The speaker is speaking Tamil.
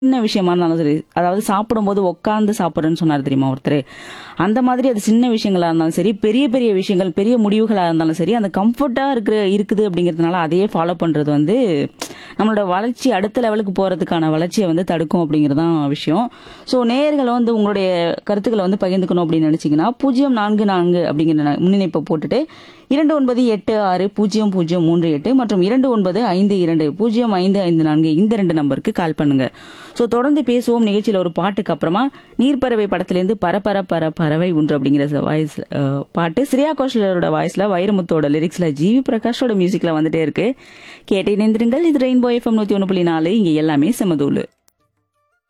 சின்ன விஷயமா இருந்தாலும் சரி அதாவது சாப்பிடும்போது உட்காந்து சாப்பிட்றேன்னு சொன்னார் தெரியுமா ஒருத்தர் அந்த மாதிரி அது சின்ன விஷயங்களா இருந்தாலும் சரி பெரிய பெரிய விஷயங்கள் பெரிய முடிவுகளா இருந்தாலும் சரி அந்த கம்ஃபர்ட்டா இருக்கிற இருக்குது அப்படிங்கிறதுனால அதையே ஃபாலோ பண்றது வந்து நம்மளோட வளர்ச்சி அடுத்த லெவலுக்கு போறதுக்கான வளர்ச்சியை வந்து தடுக்கும் அப்படிங்கறதான் விஷயம் ஸோ நேயர்களை வந்து உங்களுடைய கருத்துக்களை வந்து பகிர்ந்துக்கணும் அப்படின்னு நினைச்சீங்கன்னா பூஜ்ஜியம் நான்கு நான்கு அப்படிங்கிற ந- முன்னிணைப்பை போட்டுட்டு இரண்டு ஒன்பது எட்டு ஆறு பூஜ்ஜியம் பூஜ்ஜியம் மூன்று எட்டு மற்றும் இரண்டு ஒன்பது ஐந்து இரண்டு பூஜ்ஜியம் ஐந்து ஐந்து நான்கு இந்த ரெண்டு நம்பருக்கு கால் பண்ணுங்க ஸோ தொடர்ந்து பேசுவோம் நிகழ்ச்சியில் ஒரு பாட்டுக்கு அப்புறமா நீர்ப்பறவை படத்திலேருந்து பரபர பர பறவை ஒன்று அப்படிங்கிற வாய்ஸ் பாட்டு ஸ்ரேயா கோஷலரோட வாய்ஸ்ல வைரமுத்தோட லிரிக்ஸ்ல ஜிவி பிரகாஷோட மியூசிக்ல வந்துட்டே இருக்கு கேட்டு இணைந்திருங்கள் இது ரெயின்போ எஃப்எம் நூத்தி ஒன்று புள்ளி நாலு இங்க எல்லாமே செமதூலு